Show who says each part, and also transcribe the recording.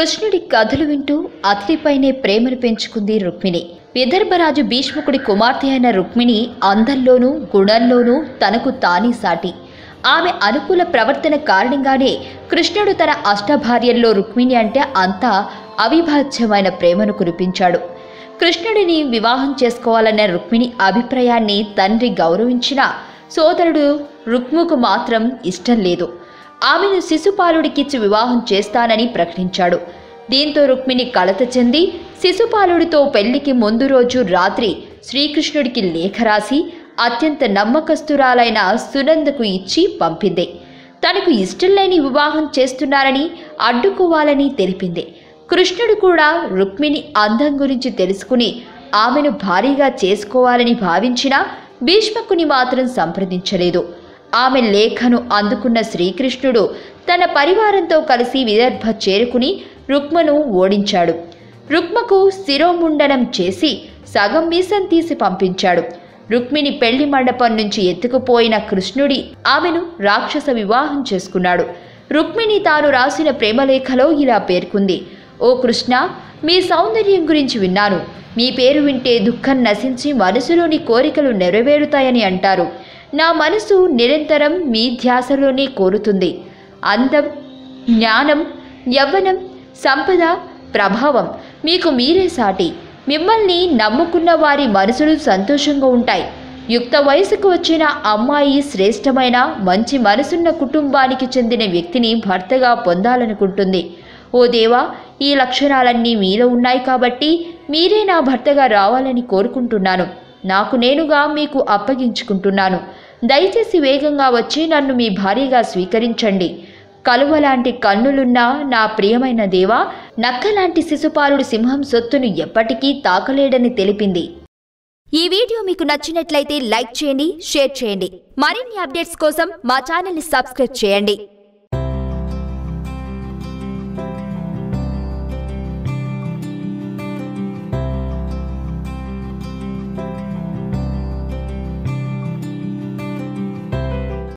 Speaker 1: కృష్ణుడి కథలు వింటూ అతడిపైనే ప్రేమను పెంచుకుంది రుక్మిణి విదర్భరాజు భీష్ముకుడి కుమార్తె అయిన రుక్మిణి అందంలోనూ గుణంలోనూ తనకు తానే సాటి ఆమె అనుకూల ప్రవర్తన కారణంగానే కృష్ణుడు తన అష్టభార్యల్లో రుక్మిణి అంటే అంతా అవిభాజ్యమైన ప్రేమను కురిపించాడు కృష్ణుడిని వివాహం చేసుకోవాలన్న రుక్మిణి అభిప్రాయాన్ని తండ్రి గౌరవించిన సోదరుడు రుక్ముకు మాత్రం ఇష్టం లేదు ఆమెను శిశుపాలుడికిచ్చి వివాహం చేస్తానని ప్రకటించాడు దీంతో రుక్మిణి కలత చెంది శిశుపాలుడితో పెళ్లికి ముందు రోజు రాత్రి శ్రీకృష్ణుడికి లేఖ రాసి అత్యంత నమ్మకస్తురాలైన సునందకు ఇచ్చి పంపింది తనకు ఇష్టం లేని వివాహం చేస్తున్నారని అడ్డుకోవాలని తెలిపింది కృష్ణుడు కూడా రుక్మిణి అందం గురించి తెలుసుకుని ఆమెను భారీగా చేసుకోవాలని భావించినా భీష్మకుని మాత్రం సంప్రదించలేదు ఆమె లేఖను అందుకున్న శ్రీకృష్ణుడు తన పరివారంతో కలిసి విదర్భ చేరుకుని రుక్మను ఓడించాడు రుక్మకు శిరోముండనం చేసి సగం మీసం తీసి పంపించాడు రుక్మిణి పెళ్లి మండపం నుంచి ఎత్తుకుపోయిన కృష్ణుడి ఆమెను రాక్షస వివాహం చేసుకున్నాడు రుక్మిణి తాను రాసిన ప్రేమలేఖలో ఇలా పేర్కొంది ఓ కృష్ణ మీ సౌందర్యం గురించి విన్నాను మీ పేరు వింటే దుఃఖం నశించి మనసులోని కోరికలు నెరవేరుతాయని అంటారు నా మనసు నిరంతరం మీ ధ్యాసలోనే కోరుతుంది అందం జ్ఞానం యవ్వనం సంపద ప్రభావం మీకు మీరే సాటి మిమ్మల్ని నమ్ముకున్న వారి మనసులు సంతోషంగా ఉంటాయి యుక్త వయసుకు వచ్చిన అమ్మాయి శ్రేష్టమైన మంచి మనసున్న కుటుంబానికి చెందిన వ్యక్తిని భర్తగా పొందాలనుకుంటుంది ఓ దేవా ఈ లక్షణాలన్నీ మీలో ఉన్నాయి కాబట్టి మీరే నా భర్తగా రావాలని కోరుకుంటున్నాను నాకు నేనుగా మీకు అప్పగించుకుంటున్నాను దయచేసి వేగంగా వచ్చి నన్ను మీ భార్యగా స్వీకరించండి కలువలాంటి కన్నులున్న నా ప్రియమైన దేవా నక్కలాంటి శిశుపాలుడి సింహం సొత్తును ఎప్పటికీ తాకలేడని తెలిపింది
Speaker 2: ఈ వీడియో మీకు నచ్చినట్లయితే లైక్ చేయండి షేర్ చేయండి మరిన్ని అప్డేట్స్ కోసం మా ఛానల్ని సబ్స్క్రైబ్ చేయండి